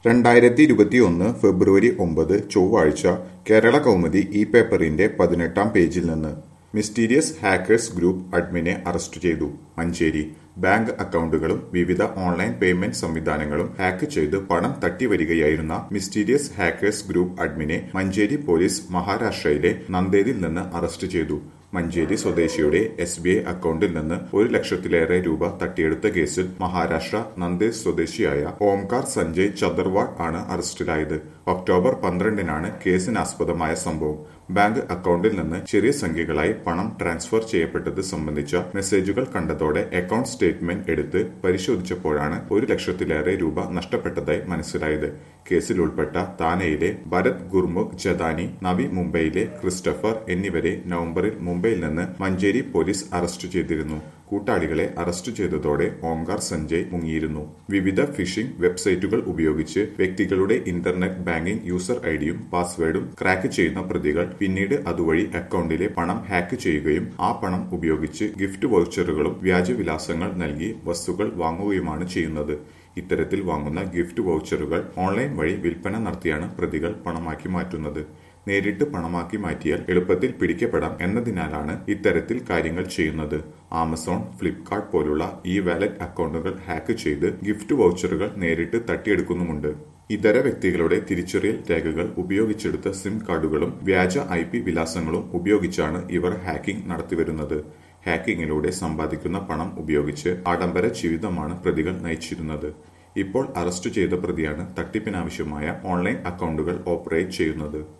രണ്ടായിരത്തി ഇരുപത്തിയൊന്ന് ഫെബ്രുവരി ഒമ്പത് ചൊവ്വാഴ്ച കേരള കൗമുദി ഈ പേപ്പറിന്റെ പതിനെട്ടാം പേജിൽ നിന്ന് മിസ്റ്റീരിയസ് ഹാക്കേഴ്സ് ഗ്രൂപ്പ് അഡ്മിനെ അറസ്റ്റ് ചെയ്തു മഞ്ചേരി ബാങ്ക് അക്കൗണ്ടുകളും വിവിധ ഓൺലൈൻ പേയ്മെന്റ് സംവിധാനങ്ങളും ഹാക്ക് ചെയ്ത് പണം തട്ടിവരികയായിരുന്ന മിസ്റ്റീരിയസ് ഹാക്കേഴ്സ് ഗ്രൂപ്പ് അഡ്മിനെ മഞ്ചേരി പോലീസ് മഹാരാഷ്ട്രയിലെ നന്ദേദിൽ നിന്ന് അറസ്റ്റ് ചെയ്തു മഞ്ചേരി സ്വദേശിയുടെ എസ് ബി ഐ അക്കൗണ്ടിൽ നിന്ന് ഒരു ലക്ഷത്തിലേറെ രൂപ തട്ടിയെടുത്ത കേസിൽ മഹാരാഷ്ട്ര നന്ദേദ് സ്വദേശിയായ ഓംകാർ സഞ്ജയ് ചദർവാഡ് ആണ് അറസ്റ്റിലായത് ഒക്ടോബർ പന്ത്രണ്ടിനാണ് കേസിനാസ്പദമായ സംഭവം ബാങ്ക് അക്കൗണ്ടിൽ നിന്ന് ചെറിയ സംഖ്യകളായി പണം ട്രാൻസ്ഫർ ചെയ്യപ്പെട്ടത് സംബന്ധിച്ച മെസ്സേജുകൾ കണ്ടതോടെ അക്കൗണ്ട് സ്റ്റേറ്റ്മെന്റ് എടുത്ത് പരിശോധിച്ചപ്പോഴാണ് ഒരു ലക്ഷത്തിലേറെ രൂപ നഷ്ടപ്പെട്ടതായി മനസ്സിലായത് കേസിൽ ഉൾപ്പെട്ട താനെയിലെ ഭരത് ഗുർമുഖ് ജദാനി നവി മുംബൈയിലെ ക്രിസ്റ്റഫർ എന്നിവരെ നവംബറിൽ മുംബൈയിൽ നിന്ന് മഞ്ചേരി പോലീസ് അറസ്റ്റ് ചെയ്തിരുന്നു കൂട്ടാളികളെ അറസ്റ്റ് ചെയ്തതോടെ ഓംകാർ സഞ്ജയ് മുങ്ങിയിരുന്നു വിവിധ ഫിഷിംഗ് വെബ്സൈറ്റുകൾ ഉപയോഗിച്ച് വ്യക്തികളുടെ ഇന്റർനെറ്റ് ബാങ്കിംഗ് യൂസർ ഐഡിയും പാസ്വേഡും ക്രാക്ക് ചെയ്യുന്ന പ്രതികൾ പിന്നീട് അതുവഴി അക്കൗണ്ടിലെ പണം ഹാക്ക് ചെയ്യുകയും ആ പണം ഉപയോഗിച്ച് ഗിഫ്റ്റ് വൗച്ചറുകളും വ്യാജവിലാസങ്ങൾ നൽകി വസ്തുക്കൾ വാങ്ങുകയുമാണ് ചെയ്യുന്നത് ഇത്തരത്തിൽ വാങ്ങുന്ന ഗിഫ്റ്റ് വൗച്ചറുകൾ ഓൺലൈൻ വഴി വിൽപ്പന നടത്തിയാണ് പ്രതികൾ പണമാക്കി മാറ്റുന്നത് നേരിട്ട് പണമാക്കി മാറ്റിയാൽ എളുപ്പത്തിൽ പിടിക്കപ്പെടാം എന്നതിനാലാണ് ഇത്തരത്തിൽ കാര്യങ്ങൾ ചെയ്യുന്നത് ആമസോൺ ഫ്ലിപ്കാർട്ട് പോലുള്ള ഈ വാലറ്റ് അക്കൗണ്ടുകൾ ഹാക്ക് ചെയ്ത് ഗിഫ്റ്റ് വൗച്ചറുകൾ നേരിട്ട് തട്ടിയെടുക്കുന്നുമുണ്ട് ഇതര വ്യക്തികളുടെ തിരിച്ചറിയൽ രേഖകൾ ഉപയോഗിച്ചെടുത്ത സിം കാർഡുകളും വ്യാജ ഐ പി വിലാസങ്ങളും ഉപയോഗിച്ചാണ് ഇവർ ഹാക്കിംഗ് നടത്തിവരുന്നത് ഹാക്കിങ്ങിലൂടെ സമ്പാദിക്കുന്ന പണം ഉപയോഗിച്ച് ആഡംബര ജീവിതമാണ് പ്രതികൾ നയിച്ചിരുന്നത് ഇപ്പോൾ അറസ്റ്റ് ചെയ്ത പ്രതിയാണ് തട്ടിപ്പിനാവശ്യമായ ഓൺലൈൻ അക്കൗണ്ടുകൾ ഓപ്പറേറ്റ് ചെയ്യുന്നത്